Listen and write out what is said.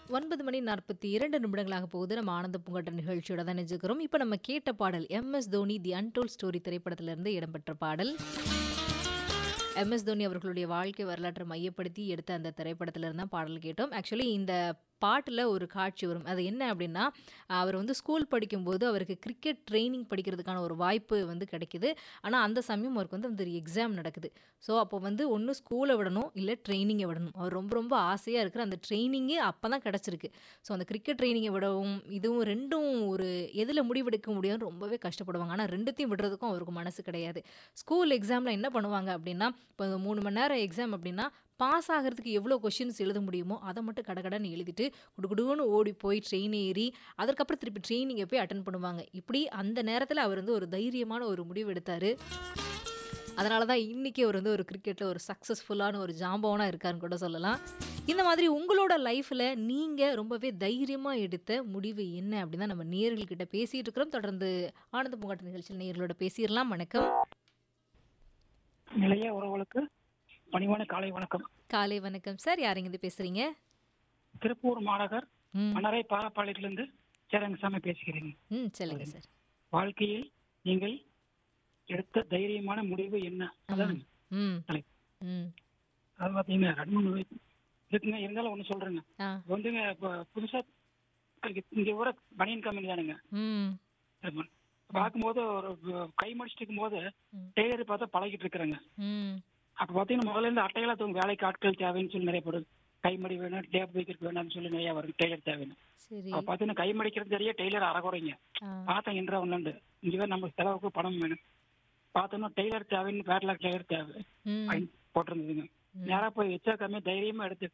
ஒன்பது மணி நாற்பத்தி இரண்டு நிமிடங்களாக போகுது நம்ம ஆனந்த பூங்காட்ட நிகழ்ச்சியோட தான் நினைச்சுக்கிறோம் இப்போ நம்ம கேட்ட பாடல் MS Dhoni the untold story திரைப்படத்திலிருந்து இடம்பெற்ற பாடல் எம்எஸ் தோனி அவர்களுடைய வாழ்க்கை வரலாற்றை மையப்படுத்தி எடுத்த அந்த திரைப்படத்திலிருந்து தான் பாடல் கேட்டோம் ஆக்சுவலி இந்த பாட்டில் ஒரு காட்சி வரும் அது என்ன அப்படின்னா அவர் வந்து ஸ்கூல் படிக்கும்போது அவருக்கு கிரிக்கெட் ட்ரைனிங் படிக்கிறதுக்கான ஒரு வாய்ப்பு வந்து கிடைக்குது ஆனால் அந்த சமயம் அவருக்கு வந்து அந்த எக்ஸாம் நடக்குது ஸோ அப்போ வந்து ஒன்று ஸ்கூலை விடணும் இல்லை ட்ரைனிங்கை விடணும் அவர் ரொம்ப ரொம்ப ஆசையாக இருக்கிற அந்த ட்ரைனிங்கே அப்போ தான் கிடச்சிருக்கு ஸோ அந்த கிரிக்கெட் ட்ரைனிங்கை விடவும் இதுவும் ரெண்டும் ஒரு எதில் முடிவெடுக்க முடியும்னு ரொம்பவே கஷ்டப்படுவாங்க ஆனால் ரெண்டுத்தையும் விடுறதுக்கும் அவருக்கு மனசு கிடையாது ஸ்கூல் எக்ஸாமில் என்ன பண்ணுவாங்க அப்படின்னா இப்போ மூணு மணி நேரம் எக்ஸாம் அப்படின்னா பாஸ் ஆகிறதுக்கு எவ்வளோ கொஷின்ஸ் எழுத முடியுமோ அதை மட்டும் கடகடன்னு எழுதிட்டு குடுகுடுன்னு ஓடி போய் ட்ரெயின் ஏறி அதற்கப்புறம் திருப்பி ட்ரெயினிங்கை போய் அட்டன் பண்ணுவாங்க இப்படி அந்த நேரத்தில் அவர் வந்து ஒரு தைரியமான ஒரு முடிவு எடுத்தார் அதனால தான் இன்றைக்கி அவர் வந்து ஒரு கிரிக்கெட்டில் ஒரு சக்ஸஸ்ஃபுல்லான ஒரு ஜாம்பவனாக இருக்காருன்னு கூட சொல்லலாம் இந்த மாதிரி உங்களோட லைஃப்பில் நீங்கள் ரொம்பவே தைரியமாக எடுத்த முடிவு என்ன அப்படின்னு தான் நம்ம நேர்கள்கிட்ட பேசிகிட்டு இருக்கிறோம் தொடர்ந்து ஆனந்த பூங்காட்டு நிகழ்ச்சியில் நேர்களோட பேசிடலாம் வணக்கம் நிலைய உறவுகளுக்கு பணிவான காலை வணக்கம் காலை வணக்கம் சார் யாருங்க பேசுகிறீங்க திருப்பூர் மாநகர் ம் மணரை பாலப்பாளையத்திலிருந்து சேரங்கசாமி பேசுகிறேன் ம் சொல்லுங்கள் சார் வாழ்க்கையில் நீங்கள் எடுத்த தைரியமான முடிவு என்ன அதான் ம் தலைப்பு. ம் அது பார்த்தீங்கன்னா ரெண்டு மூணு வயசு இருக்குங்க இருந்தாலும் ஒன்று சொல்றேங்க ஆ இப்ப வந்துங்க இப்போ புதுசா இங்க வர பனியன் கம்பெனி தானுங்க ம் திருப்பூர். பார்க்கும்போது ஒரு கை மடிச்சிட்டு இருக்கும்போது ம். டெய்லர் பார்த்தா பழகிட்டு இருக்கிறேங்க ம் அப்ப பாத்தீங்கன்னா முதல்ல இருந்து அட்டையெல்லாம் தூங்க வேலைக்கு ஆட்கள் தேவைன்னு சொல்லி நிறைய போடுது கைமடி வேணும் டேப் வைக்கிறதுக்கு வேணும்னு சொல்லி நிறைய வரும் டெய்லர் தேவைன்னு சரி அப்ப பாத்தீங்கன்னா கை மடிக்கிறது தெரிய டெய்லர் அறகுறைங்க ஆ பார்த்தேன் இன்றா ஒன்று இங்க வேற நம்ம செலவுக்கு பணம் வேணும் பார்த்தோன்னா டெய்லர் தேவைன்னு பேட்லாக் டெய்லர் தேவை ம் அப்படின்னு போட்டிருந்ததுங்க நேரா போய் வச்சா கம்மி தைரியமா எடுத்து